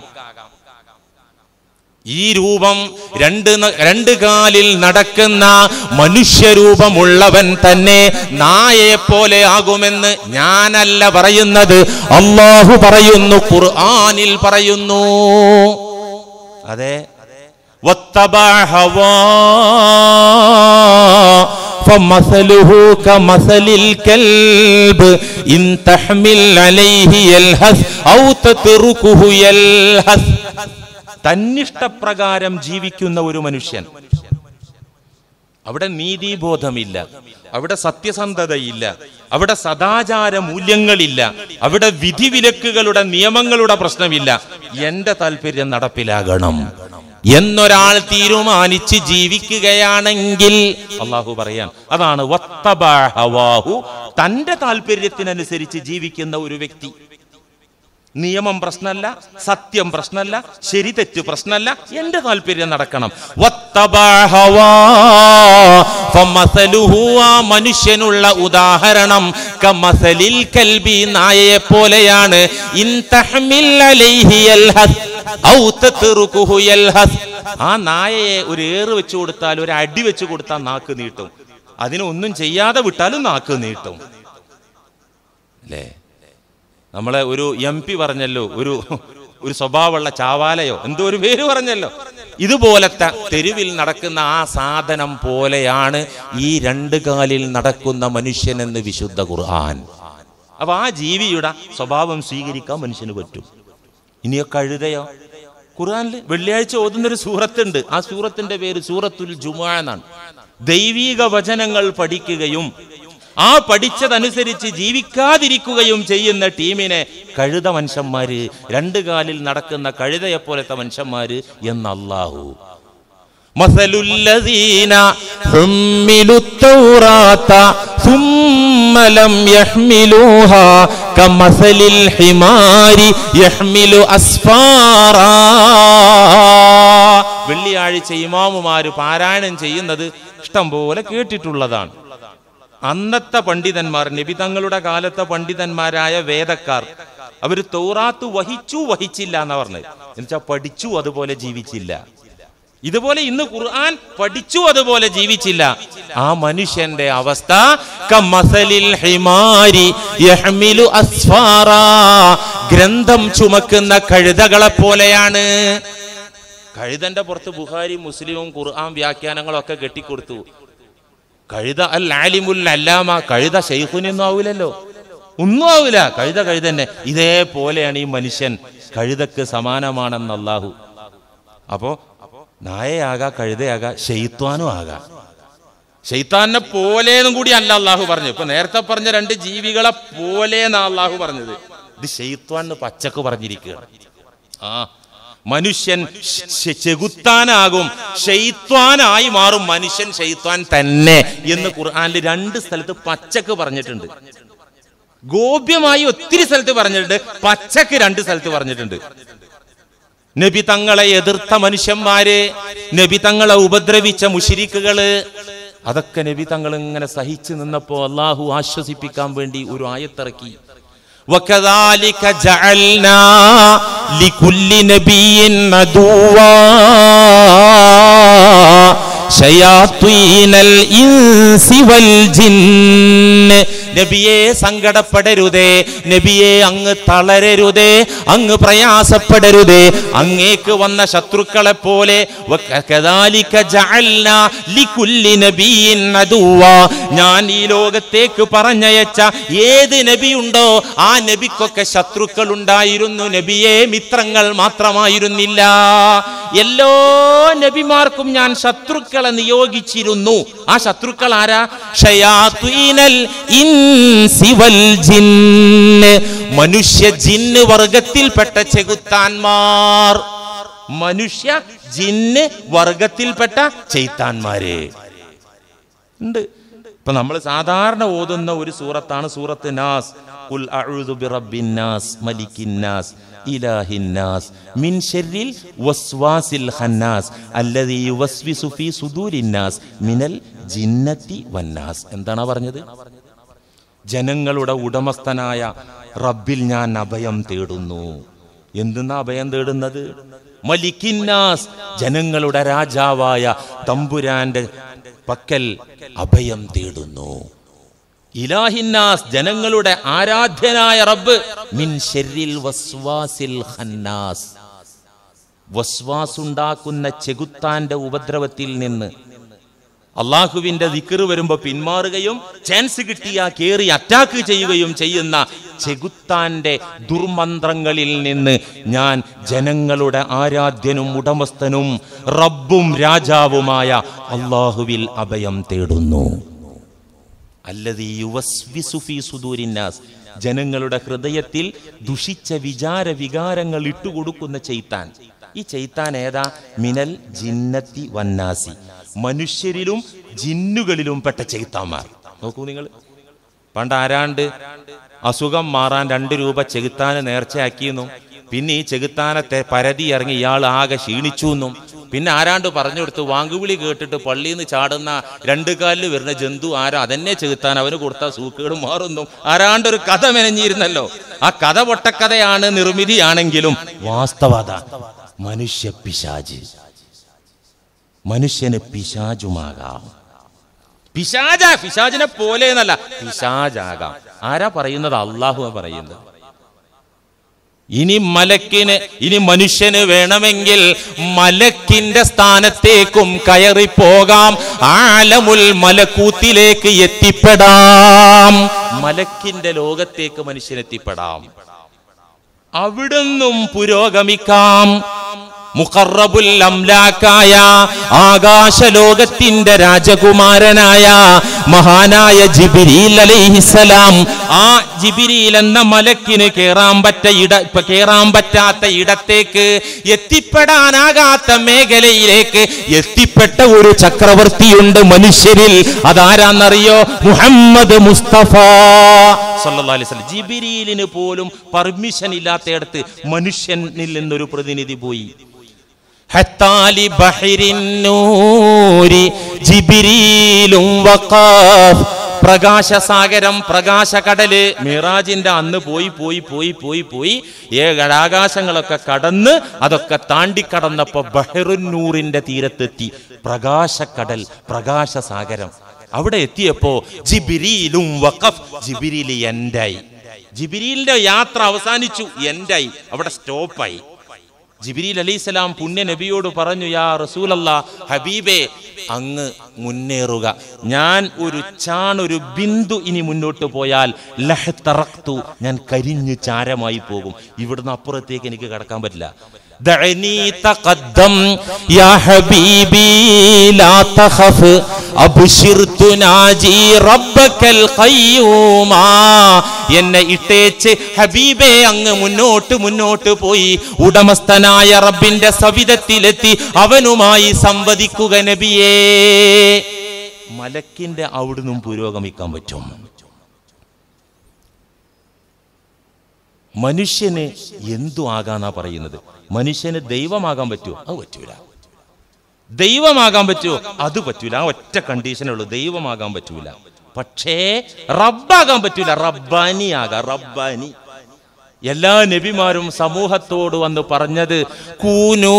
ഈ രൂപം രണ്ട് ന- രണ്ട് കാലിൽ നടക്കുന്ന മനുഷ്യരൂപമുള്ളവൻ തന്നെ നായയെ പോലെ ആകുമെന്ന് ഞാനല്ല പറയുന്നത് അള്ളാഹു പറയുന്നു ഖുർആനിൽ പറയുന്നു അതെ واتبع هواه فمثله كمثل الكلب إن تحمل عليه يلهث أو تتركه يلهث തന്നിഷ്ടപ്രകാരം ജീവിക്കുന്ന ഒരു മനുഷ്യൻ അവിടെ നീതിബോധമില്ല അവിടെ സത്യസന്ധതയില്ല അവിടെ സദാചാര മൂല്യങ്ങളില്ല അവിടെ വിധിവിലക്കുകളുടെ നിയമങ്ങളുടെ പ്രശ്നമില്ല എന്റെ താല്പര്യം നടപ്പിലാകണം എന്നൊരാൾ തീരുമാനിച്ച് ജീവിക്കുകയാണെങ്കിൽ അള്ളാഹു പറയാൻ അതാണ് വത്തബഅ ഹവാഹു തന്റെ താല്പര്യത്തിനനുസരിച്ച് ജീവിക്കുന്ന ഒരു വ്യക്തി നിയമം പ്രശ്നമല്ല സത്യം പ്രശ്നമല്ല ശരി തെറ്റ് പ്രശ്നമല്ല എന്റെ താല്പര്യം നടക്കണം വത്തബഅ ഹവാ ഫമസലുഹു ആ മനുഷ്യനുള്ള ഉദാഹരണം കമസലിൽ കൽബി നായയെ പോലെയാണ് ഇൻ തഹ്മിൽ അലൈഹി യൽഹസ് ഔ തത്റുകുഹു യൽഹസ് ആ നായയെ ഒരു ഏറ് വെച്ച് കൊടുത്താൽ ഒരു അടി വെച്ച് കൊടുത്താൽ നാക്ക് നീട്ടും അതിനൊന്നും ചെയ്യാതെ വിട്ടാലും നാക്ക് നീട്ടും അല്ലേ നമ്മളെ ഒരു എം പി പറഞ്ഞല്ലോ ഒരു ഒരു സ്വഭാവമുള്ള ചാവാലയോ എന്തോ ഒരു പേര് പറഞ്ഞല്ലോ ഇതുപോലത്തെ തെരുവിൽ നടക്കുന്ന ആ സാധനം പോലെയാണ് ഈ രണ്ട് കാലിൽ നടക്കുന്ന മനുഷ്യനെന്ന് വിശുദ്ധ ഖുർആൻ അപ്പൊ ആ ജീവിയുടെ സ്വഭാവം സ്വീകരിക്കാൻ മനുഷ്യന് പറ്റും ഇനിയോ കഴുതയോ ഖുർആനിൽ വെള്ളിയാഴ്ച ഓതുന്നൊരു സൂറത്തുണ്ട് ആ സൂറത്തിന്റെ പേര് സൂറത്തുൽ ജുമാ എന്നാണ് ദൈവീക വചനങ്ങൾ പഠിക്കുകയും ആ പഠിച്ചതനുസരിച്ച് ജീവിക്കാതിരിക്കുകയും ചെയ്യുന്ന ടീമിനെ കഴുത മനുഷ്യന്മാര് രണ്ട് കാലിൽ നടക്കുന്ന കഴുതയെപ്പോലത്തെ മനുഷ്യന്മാര് എന്ന് അല്ലാഹു مثل الذين حملوا التوراة ثم لم يحملوها كمثل الحمار يحمل أسفارا വെള്ളിയാഴ്ച ഇമാമുമാര് പാരായണം ചെയ്യുന്നത് ഇഷ്ടം പോലെ കേട്ടിട്ടുള്ളതാണ് അന്നത്തെ പണ്ഡിതന്മാർ നബി തങ്ങളുടെ കാലത്തെ പണ്ഡിതന്മാരായ വേദക്കാർ അവർ തൗറാത്ത് വഹിച്ചു വഹിച്ചില്ല എന്നാ പറഞ്ഞത് എന്നുവെച്ചാൽ പഠിച്ചു അതുപോലെ ജീവിച്ചില്ല ഇതുപോലെ ഇന്ന് ഖുർആൻ പഠിച്ചു അതുപോലെ ജീവിച്ചില്ല ആ മനുഷ്യന്റെ അവസ്ഥ കമസലിൽ ഹിമാരി യഹ്മിലു അസ്ഫാറാ. ഗ്രന്ഥം ചുമക്കുന്ന കഴുതകളെ പോലെയാണ് കഴുതന്റെ പുറത്ത് ബുഹാരി മുസ്ലിമും ഖുർആൻ വ്യാഖ്യാനങ്ങളും ഒക്കെ കെട്ടിക്കൊടുത്തു കഴുത അൽ ആലിമുൽ അല്ലാമ കഴുത ഷെയ്ഖുനൊന്നും ആവൂലല്ലോ ഒന്നും ആവൂല കഴുത കഴുതന്നെ ഇതേപോലെയാണ് ഈ മനുഷ്യൻ കഴുതക്ക് സമാനമാണെന്ന് അള്ളാഹു അപ്പോ നായയാകാ കഴുതയാകാ ഷെയ്ത്വാനും ആകാം ഷെയ്ത്താനെ പോലേന്നും കൂടി അല്ല അള്ളാഹു പറഞ്ഞു ഇപ്പൊ നേരത്തെ പറഞ്ഞ രണ്ട് ജീവികളെ പോലേന്നാ അള്ളാഹു പറഞ്ഞത് ഇത് ഷെയ്ത്വാൻ പച്ചക്ക് പറഞ്ഞിരിക്കുകയാണ് ആ മനുഷ്യൻ ശ- ശ- ചെകുത്താനാകും ഷെയ്ത്വാനായി മാറും മനുഷ്യൻ ഷെയ്ത്വാൻ തന്നെ എന്ന് ഖുർആനിൽ രണ്ട് സ്ഥലത്ത് പച്ചക്ക് പറഞ്ഞിട്ടുണ്ട് ഗോപ്യമായി ഒത്തിരി സ്ഥലത്ത് പറഞ്ഞിട്ടുണ്ട് പച്ചക്ക് രണ്ട് സ്ഥലത്ത് പറഞ്ഞിട്ടുണ്ട് നബി തങ്ങളെ എതിർത്ത മനുഷ്യന്മാര് നബി തങ്ങളെ ഉപദ്രവിച്ച മുഷിരിക്കുകള് അതൊക്കെ നബി തങ്ങൾ ഇങ്ങനെ സഹിച്ചു നിന്നപ്പോ അള്ളാഹു ആശ്വസിപ്പിക്കാൻ വേണ്ടി ഒരു ആയത്തിറക്കി وكذلك جعلنا لكل نبي عدوا شياطين الإنس والجن നബിയെ സങ്കടപ്പെടരുതേ നബിയെ അങ്ങ് തളരരുതേ അങ്ങ് പ്രയാസപ്പെടരുതേ അങ്ങേക്ക് വന്ന ശത്രുക്കളെ പോലെ വകദാലിക ജഅൽനാ ലികുല്ലി നബിയിൻ അദുവ്വാ. ഞാൻ ഈ ലോകത്തേക്ക് പറഞ്ഞയച്ച ഏത് നബിയുണ്ടോ ആ നബിക്കൊക്കെ ശത്രുക്കൾ ഉണ്ടായിരുന്നു നബിയെ മിത്രങ്ങൾ മാത്രമായിരുന്നില്ല എല്ലാ നബിമാർക്കും ഞാൻ ശത്രുക്കളെ നിയോഗിച്ചിരുന്നു ആ ശത്രുക്കൾ ആരാ ഷയാത്വീനൽ ഇൻസി വൽ ജിന്ന് മനുഷ്യ ജിന്ന് വർഗത്തിൽപ്പെട്ട ചെകുത്താന്മാർ മനുഷ്യ ജിന്ന് വർഗത്തിൽപ്പെട്ട ചെയ്ത്താന്മാര് ഉണ്ട് ഇപ്പൊ നമ്മൾ സാധാരണ ഓതുന്ന ഒരു സൂറത്താണ് സൂറത്ത് നാസ് ഖുൽ അഊദു ബിറബ്ബിൻ നാസ് മലിക്കിൻ നാസ് ഇലാഹിൻ നാസ് മിൻ ശർരിൽ വസ്വാസിൽ ഖന്നാസ് അല്ലദീ യുവസ്വിസു ഫീ സുദൂരിൻ നാസ് മിനൽ ജിന്നത്തി വന്നാസ് എന്താണ് ആ പറഞ്ഞത് ജനങ്ങളുടെ ഉടമസ്ഥനായ റബ്ബിൽ ഞാൻ അഭയം തേടുന്നു എന്തെന്നാ അഭയം തേടുന്നത് മലിക്കിന്നാസ് ജനങ്ങളുടെ രാജാവായ തമ്പുരാന്റെ പക്കൽ അഭയം തേടുന്നു ഇലാഹിന്നാസ് ജനങ്ങളുടെ ആരാധ്യനായ റബ്ബ് മിൻ ശർരിൽ വസ്വാസിൽ ഖന്നാസ് വസ്വാസുണ്ടാക്കുന്ന ചെകുത്താന്റെ ഉപദ്രവത്തിൽ നിന്ന് അള്ളാഹുവിന്റെ ദിക്കറ് വരുമ്പോ പിന്മാറുകയും ചാൻസ് കിട്ടിയ കേറി അറ്റാക്ക് ചെയ്യുകയും ചെയ്യുന്ന ചെകുത്താന്റെ ദുർമന്ത്രങ്ങളിൽ നിന്ന് ഞാൻ ജനങ്ങളുടെ ആരാധ്യനും ഉടമസ്ഥനും റബ്ബും രാജാവുമായ അള്ളാഹുവിൽ അഭയം തേടുന്നു അല്ലതീ യുവസ്വിസു ഫീ സുദൂരിന്നാസ് ജനങ്ങളുടെ ഹൃദയത്തിൽ ദുഷിച്ച വിചാര വികാരങ്ങൾ ഇട്ടുകൊടുക്കുന്ന ചെയ്ത്താൻ ഈ ചെയ്ത്താൻ ഏതാ മിനൽ ജിന്നത്തി വന്നാസി മനുഷ്യരിലും ജിന്നുകളിലും പെട്ട ചെയ്ത്താന്മാർ നോക്കൂ നിങ്ങൾ പണ്ട് ആരാണ്ട് അസുഖം മാറാൻ രണ്ട് രൂപ ചെകുത്താന് നേർച്ചയാക്കിയെന്നും പിന്നെ ഈ ചെകുത്താനത്തെ പരതി ഇറങ്ങി ഇയാൾ ആകെ ക്ഷീണിച്ചു എന്നും പിന്നെ ആരാണ്ട് പറഞ്ഞു കൊടുത്തു വാങ്കുവിളി കേട്ടിട്ട് പള്ളിയിൽ നിന്ന് ചാടുന്ന രണ്ട് കാലിൽ വരുന്ന ജന്തു ആരാ അതെന്നെ ചെകുത്താൻ അവന് കൊടുത്ത സൂക്കുകൾ മാറുന്നു ആരാണ്ട് ഒരു കഥ മെനഞ്ഞിരുന്നല്ലോ ആ കഥ പൊട്ടക്കഥയാണ് നിർമ്മിതിയാണെങ്കിലും വാസ്തവത മനുഷ്യ പിശാജ് മനുഷ്യന് പിശാചുമാകാം പിശാജ പിശാജിനെ പോലെ എന്നല്ല പിശാജാകാം ആരാ പറയുന്നത് അള്ളാഹു പറയുന്നത് ഇനി മലക്കിന് ഇനി മനുഷ്യന് വേണമെങ്കിൽ മലക്കിന്റെ സ്ഥാനത്തേക്കും കയറി പോകാം ആലമുൽ മലക്കൂത്തിലേക്ക് എത്തിപ്പെടാം മലക്കിന്റെ ലോകത്തേക്ക് മനുഷ്യൻ എത്തിപ്പെടാം അവിടുന്നും പുരോഗമിക്കാം മുഖറബുൽ അംലാക്കായ ആകാശലോകത്തിന്റെ രാജകുമാരനായ മഹാനായ ജിബിരിൽ അലൈഹിസലാം ആ ജിബിരിൽ എന്ന മലക്കിന് കേറാൻ പറ്റ ഇട ഇപ്പൊ കേറാൻ പറ്റാത്ത ഇടത്തേക്ക് എത്തിപ്പെടാനാകാത്ത മേഖലയിലേക്ക് എത്തിപ്പെട്ട ഒരു ചക്രവർത്തിയുണ്ട് മനുഷ്യരിൽ അതാരാന്നറിയോ മുഹമ്മദ് മുസ്തഫ സല്ലല്ലാഹു അലൈഹി വസല്ലം ജിബിരിലിന് പോലും പെർമിഷൻ ഇല്ലാത്തയിടത്ത് മനുഷ്യനിൽ നിന്നൊരു പ്രതിനിധി പോയി ഹത്താലി ബഹിരിൻ നൂരി ജിബിരീലും വഖാഫ് പ്രകാശസാഗരം പ്രകാശകടല് മിറാജിന്റെ അന്ന് പോയി പോയി പോയി പോയി പോയി ഏഴാകാശങ്ങളൊക്കെ കടന്ന് അതൊക്കെ താണ്ടിക്കടന്നപ്പോ ബഹറുന്നൂറിന്റെ തീരത്തെത്തി പ്രകാശക്കടൽ പ്രകാശസാഗരം അവിടെ എത്തിയപ്പോ ജിബിരിയിലും വഖഫ് ജിബിരിയിൽ എൻഡായി ജിബിരിലിന്റെ യാത്ര അവസാനിച്ചു എൻഡായി അവിടെ സ്റ്റോപ്പായി ജിബിരിൽ അലൈഹിസ്സലാം പുണ്യ നബിയോട് പറഞ്ഞു യാ റസൂലല്ല ഹബീബേ അങ്ങ് മുന്നേറുക ഞാൻ ഒരു ചാൺ ഒരു ബിന്ദു ഇനി മുന്നോട്ട് പോയാൽ ലഹ്തറക്തു ഞാൻ കരിഞ്ഞു ചാരമായി പോകും ഇവിടുന്ന് അപ്പുറത്തേക്ക് എനിക്ക് കടക്കാൻ പറ്റില്ല دعني تقدم يا حبيبي لا تخف أبشر تناجي ربك القيوم എന്നെ ഇട്ടേച്ച് ഹബീബെ അങ്ങ് മുന്നോട്ട് മുന്നോട്ട് പോയി ഉടമസ്ഥനായ റബ്ബിന്റെ സവിധത്തിലെത്തി അവനുമായി സംവദിക്കുക നബിയേ മലക്കിന്റെ അവിടുന്നും പുരോഗമിക്കാൻ പറ്റും മനുഷ്യന് എന്തു ആകാന്നാ പറയുന്നത് മനുഷ്യന് ദൈവമാകാൻ പറ്റുമോ അത് പറ്റൂല ദൈവമാകാൻ പറ്റുമോ അത് പറ്റൂല ആ ഒറ്റ കണ്ടീഷനേ ഉള്ളൂ ദൈവമാകാൻ പറ്റൂല പക്ഷേ റബ്ബാകാൻ പറ്റൂല റബ്ബാനി ആകാം റബ്ബാനി എല്ലാ നബിമാരും സമൂഹത്തോട് വന്ന് പറഞ്ഞത് കൂനു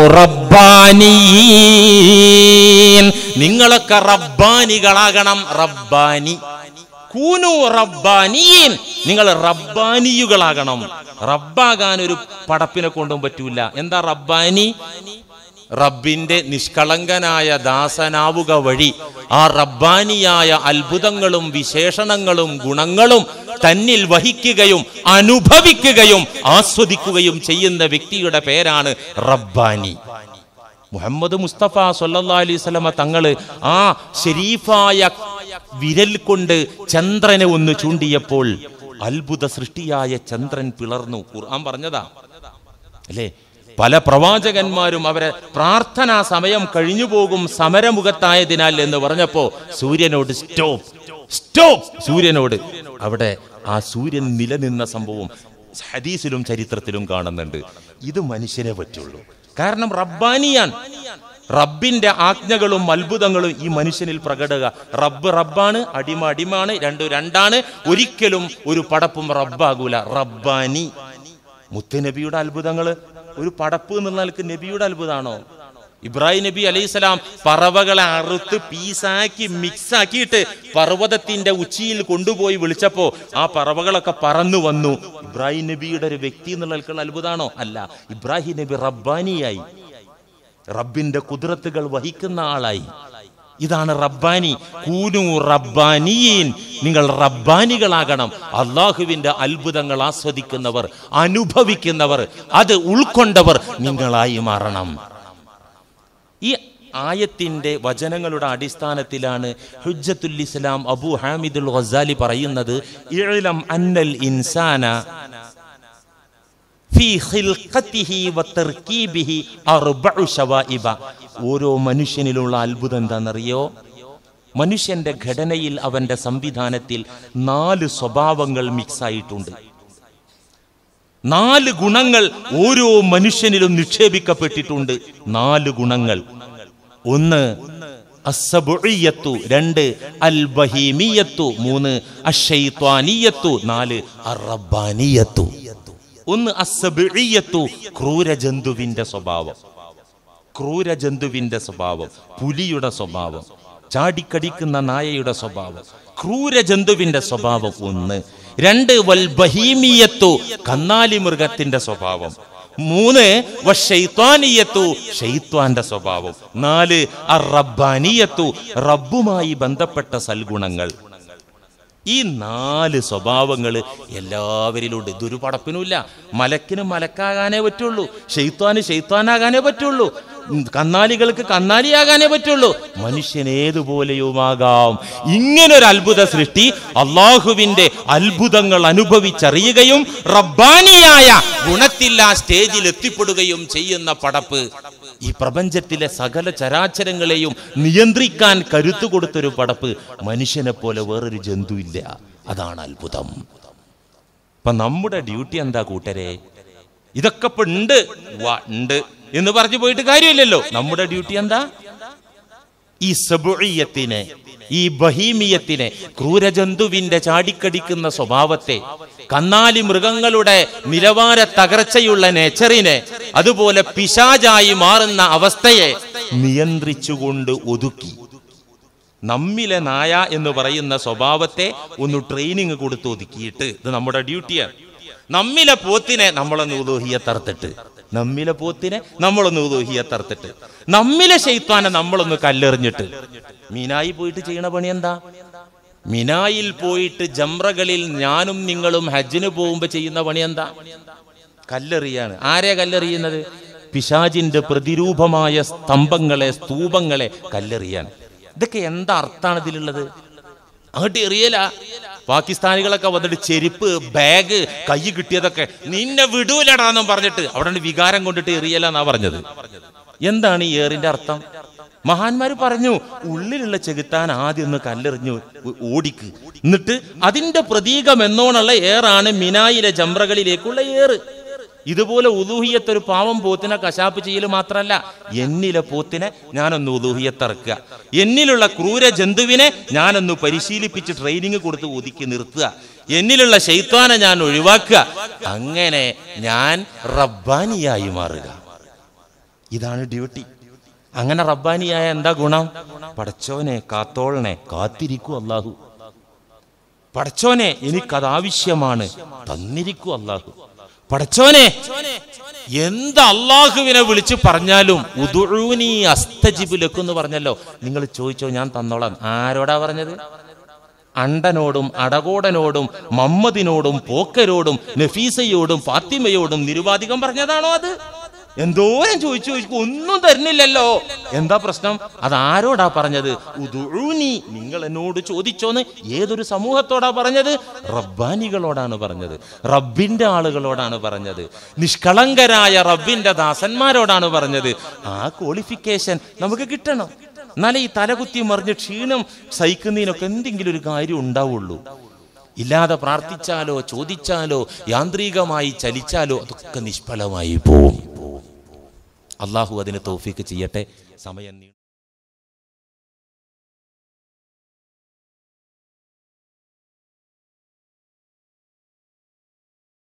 റബ്ബാനിയീൻ നിങ്ങളൊക്കെ റബ്ബാനികളാകണം റബ്ബാനി കൂനു റബ്ബാനിയീൻ നിങ്ങൾ റബ്ബാനിയുകളാകണം റബ്ബാകാൻ ഒരു പടപ്പിനെ കൊണ്ടും പറ്റൂല എന്താ റബ്ബാനി റബ്ബിന്റെ നിഷ്കളങ്കനായ ദാസനാവുക വഴി ആ റബ്ബാനിയായ അത്ഭുതങ്ങളും വിശേഷണങ്ങളും ഗുണങ്ങളും തന്നിൽ വഹിക്കുകയും അനുഭവിക്കുകയും ആസ്വദിക്കുകയും ചെയ്യുന്ന വ്യക്തിയുടെ പേരാണ് റബ്ബാനി മുഹമ്മദ് മുസ്തഫ സല്ലല്ലാഹു അലൈഹി വസല്ലമ തങ്ങള് ആ ഷെരീഫായ വിരൽ കൊണ്ട് ചന്ദ്രനെ ഒന്ന് ചൂണ്ടിയപ്പോൾ അത്ഭുത സൃഷ്ടിയായ ചന്ദ്രൻ പിളർന്നു ഖുർആൻ പറഞ്ഞതാ അല്ലേ പല പ്രവാചകന്മാരും അവരെ പ്രാർത്ഥനാ സമയം കഴിഞ്ഞു പോകും സമരമുഖത്തായതിനാൽ എന്ന് പറഞ്ഞപ്പോ സൂര്യനോട് സ്റ്റോപ്പ് സ്റ്റോപ്പ് സൂര്യനോട് അവിടെ ആ സൂര്യൻ നിലനിന്ന സംഭവം ഹദീസിലും ചരിത്രത്തിലും കാണുന്നുണ്ട് ഇത് മനുഷ്യനെ പറ്റുള്ളൂ കാരണം റബ്ബാനിയാണ് റബ്ബിന്റെ ആജ്ഞകളും അത്ഭുതങ്ങളും ഈ മനുഷ്യനിൽ പ്രകടക റബ്ബ് റബ്ബാണ് അടിമ അടിമാണ് രണ്ടു രണ്ടാണ് ഒരിക്കലും ഒരു പടപ്പും റബ്ബാകൂല റബ്ബാനി മുത്തുനബിയുടെ അത്ഭുതങ്ങള് ഒരു പടപ്പ് എന്നുള്ള നിലക്ക് നബിയുടെ അത്ഭുതമാണോ ഇബ്രാഹിം നബി അലൈഹിസ്സലാം പറവകളെ അറുത്ത് പീസാക്കി മിക്സ് ആക്കിയിട്ട് പർവ്വതത്തിന്റെ ഉച്ചിയിൽ കൊണ്ടുപോയി വിളിച്ചപ്പോ ആ പറവകളൊക്കെ പറന്നു വന്നു ഇബ്രാഹിം നബിയുടെ ഒരു വ്യക്തി എന്നുള്ള നിലക്കുള്ള അത്ഭുതമാണോ അല്ല ഇബ്രാഹിം നബി റബ്ബാനിയായി റബ്ബിന്റെ കുതിരത്തുകൾ വഹിക്കുന്ന ആളായി ഇതാണ് റബ്ബാനി കൂനു റബ്ബാനിയീൻ നിങ്ങൾ റബ്ബാനികളാകണം അള്ളാഹുവിന്റെ അത്ഭുതങ്ങൾ ആസ്വദിക്കുന്നവർ അനുഭവിക്കുന്നവർ അത് ഉൾക്കൊണ്ടവർ നിങ്ങളായി മാറണം ഈ ആയത്തിന്റെ വചനങ്ങളുടെ അടിസ്ഥാനത്തിലാണ് ഹുജ്ജത്തുൽ ഇസ്ലാം അബു ഹാമിദുൽ ഖസാലി പറയുന്നത് ഇഅ്ലം അന്നൽ ഇൻസാന ഫീ ഖിൽഖത്തിഹി വതർകീബിഹി അർബഉ ശവാഇബ ഓരോ മനുഷ്യനിലുള്ള അത്ഭുതം എന്താണെന്നറിയോ മനുഷ്യന്റെ ഘടനയിൽ അവന്റെ സംവിധാനത്തിൽ നാല് സ്വഭാവങ്ങൾ മിക്സ് ആയിട്ടുണ്ട് നാല് ഗുണങ്ങൾ ഓരോ മനുഷ്യനിലും നിക്ഷേപിക്കപ്പെട്ടിട്ടുണ്ട് നാല് ഗുണങ്ങൾ ഒന്ന് അസ്സബുഇയ്യത്തു രണ്ട് അൽ ബഹീമിയത്തു മൂന്ന് അഷൈത്വാനിയത്തു നാല് അറബ്ബാനിയത്തു ഒന്ന് അസ്സബുഇയ്യത്തു ക്രൂരജന്തുവിന്റെ സ്വഭാവം ക്രൂരജന്തുവിന്റെ സ്വഭാവം പുലിയുടെ സ്വഭാവം ചാടിക്കടിക്കുന്ന നായയുടെ സ്വഭാവം ക്രൂരജന്തുവിന്റെ സ്വഭാവം ഒന്ന് രണ്ട് വൽ ബഹീമിയത്തു കന്നാലി മൃഗത്തിന്റെ സ്വഭാവം മൂന്ന് വഷൈത്വാനിയത്തു ഷെയ്ത്വാന്റെ സ്വഭാവം നാല് അറബ്ബാനിയത്തു റബ്ബുമായി ബന്ധപ്പെട്ട സൽഗുണങ്ങൾ ഈ നാല് സ്വഭാവങ്ങൾ എല്ലാവരിലുണ്ട് ഇതൊരു പടപ്പിനുമില്ല മലക്കിന് മലക്കാകാനേ പറ്റുള്ളൂ ഷെയ്ത്താന് ഷെയ്ത്താനാകാനേ പറ്റുള്ളൂ ഉം, കന്നാലികൾക്ക് കന്നാലിയാകാനേ പറ്റുള്ളൂ മനുഷ്യൻ ഏതുപോലെയുമാകാം ഇങ്ങനൊരു അത്ഭുത സൃഷ്ടി അള്ളാഹുവിന്റെ അത്ഭുതങ്ങൾ അനുഭവിച്ചറിയുകയും റബ്ബാനിയായ ഗുണത്തിൽ ആ സ്റ്റേജിൽ എത്തിപ്പെടുകയും ചെയ്യുന്ന പടപ്പ് ഈ പ്രപഞ്ചത്തിലെ സകല ചരാചരങ്ങളെയും നിയന്ത്രിക്കാൻ കരുത്തു കൊടുത്തൊരു പടപ്പ് മനുഷ്യനെ പോലെ വേറൊരു ജന്തു ഇല്ല അതാണ് അത്ഭുതം അപ്പൊ നമ്മുടെ ഡ്യൂട്ടി എന്താ കൂട്ടരെ ഇതൊക്കെ ഇപ്പൊ ഉണ്ട് വാ, ഉണ്ട് എന്ന് പറഞ്ഞു പോയിട്ട് കാര്യമില്ലല്ലോ നമ്മുടെ ഡ്യൂട്ടി എന്താ ഈ സബുഴിയത്തിനെ ഈ ബഹീമിയത്തിനെ ക്രൂരജന്തുവിന്റെ ചാടിക്കടിക്കുന്ന സ്വഭാവത്തെ കന്നാലി മൃഗങ്ങളുടെ നിലവാര തകർച്ചയുള്ള നേച്ചറിനെ അതുപോലെ പിശാചായി മാറുന്ന അവസ്ഥയെ നിയന്ത്രിച്ചുകൊണ്ട് ഒതുക്കി നമ്മിലെ നായ എന്ന് പറയുന്ന സ്വഭാവത്തെ ഒന്ന് ട്രെയിനിങ് കൊടുത്ത് ഒതുക്കിയിട്ട് ഇത് നമ്മുടെ ഡ്യൂട്ടിയാണ് നമ്മിലെ പോത്തിനെ നമ്മളൊന്ന് ഉദോഹിയെ തറുത്തിട്ട് നമ്മിലെ പോത്തിനെ നമ്മളൊന്ന് ഉദോഹിയെ തറുത്തിട്ട് നമ്മിലെ ശൈത്താനെ നമ്മളൊന്ന് കല്ലെറിഞ്ഞിട്ട് മീനായി പോയിട്ട് ചെയ്യണ പണി എന്താ മിനായിൽ പോയിട്ട് ജംറകളിൽ ഞാനും നിങ്ങളും ഹജ്ജിന് പോകുമ്പോ ചെയ്യുന്ന പണി എന്താ കല്ലെറിയാണ് ആരെ കല്ലെറിയുന്നത് പിശാജിന്റെ പ്രതിരൂപമായ സ്തംഭങ്ങളെ സ്തൂപങ്ങളെ കല്ലെറിയാണ് ഇതൊക്കെ എന്താ അർത്ഥാണ് ഇതിലുള്ളത് അങ്ങോട്ട് എറിയല പാകിസ്ഥാനികളൊക്കെ വന്നിട്ട് ചെരുപ്പ് ബാഗ് കൈ കിട്ടിയതൊക്കെ നിന്നെ വിടൂലടാന്നും പറഞ്ഞിട്ട് അവിടെ വികാരം കൊണ്ടിട്ട് എറിയലെന്നാ പറഞ്ഞത് എന്താണ് ഈ ഏറിന്റെ അർത്ഥം മഹാന്മാര് പറഞ്ഞു ഉള്ളിലുള്ള ചെകുത്താൻ ആദ്യം ഒന്ന് കല്ലെറിഞ്ഞു ഓ- ഓടിക്ക് എന്നിട്ട് അതിന്റെ പ്രതീകം എന്നോണുള്ള ഏറാണ് മിനായിലെ ജംറകളിലേക്കുള്ള ഏറ് ഇതുപോലെ ഉദൂഹിയത്ത് ഒരു പാവം പോത്തിനെ കശാപ്പ് ചെയ്യൽ മാത്രമല്ല എന്നിലെ പോത്തിനെ ഞാനൊന്ന് ഉദൂഹിയത്തിറക്കുക എന്നിലുള്ള ക്രൂര ജന്തുവിനെ ഞാനൊന്ന് പരിശീലിപ്പിച്ച് ട്രെയിനിങ് കൊടുത്ത് ഒതുക്കി നിർത്തുക എന്നിലുള്ള ശൈത്താനെ ഞാൻ ഒഴിവാക്കുക അങ്ങനെ ഞാൻ റബ്ബാനിയായി മാറുക ഇതാണ് ഡ്യൂട്ടി അങ്ങനെ റബ്ബാനിയായ എന്താ ഗുണം പടച്ചോനെ കാത്തോളനെ കാത്തിരിക്കൂ അല്ലാഹു പടച്ചോനെ എനിക്കത് ആവശ്യമാണ് തന്നിരിക്കൂ അല്ലാഹു പടച്ചോനെ എന്ത് അള്ളാഹുവിനെ വിളിച്ച് പറഞ്ഞാലും ഉദുഴൂനി അസ്തജിബുലക്കും എന്ന് പറഞ്ഞല്ലോ നിങ്ങൾ ചോദിച്ചോ ഞാൻ തന്നോളാം ആരോടാ പറഞ്ഞത് അണ്ടനോടും അടകോടനോടും മമ്മദിനോടും പോക്കരോടും നഫീസയോടും ഫാത്തിമയോടും നിരുപാധികം പറഞ്ഞതാണോ അത് എന്തോരം ചോദിച്ചു ചോദിച്ചു ഒന്നും തരുന്നില്ലല്ലോ എന്താ പ്രശ്നം അത് ആരോടാ പറഞ്ഞത് ഉദുഊനി നിങ്ങൾ എന്നോട് ചോദിച്ചോന്ന് ഏതൊരു സമൂഹത്തോടാ പറഞ്ഞത് റബ്ബാനികളോടാണ് പറഞ്ഞത് റബ്ബിന്റെ ആളുകളോടാണ് പറഞ്ഞത് നിഷ്കളങ്കരായ റബ്ബിന്റെ ദാസന്മാരോടാണ് പറഞ്ഞത് ആ ക്വാളിഫിക്കേഷൻ നമുക്ക് കിട്ടണം എന്നാലേ ഈ തലകുത്തി മറിഞ്ഞ് ക്ഷീണം സഹിക്കുന്നതിനൊക്കെ എന്തെങ്കിലും ഒരു കാര്യം ഉണ്ടാവുള്ളൂ ഇല്ലാതെ പ്രാർത്ഥിച്ചാലോ ചോദിച്ചാലോ യാന്ത്രികമായി ചലിച്ചാലോ അതൊക്കെ നിഷ്ഫലമായി പോവും അള്ളാഹു അതിന് തൗഫീക്ക് ചെയ്യട്ടെ സമയം നീ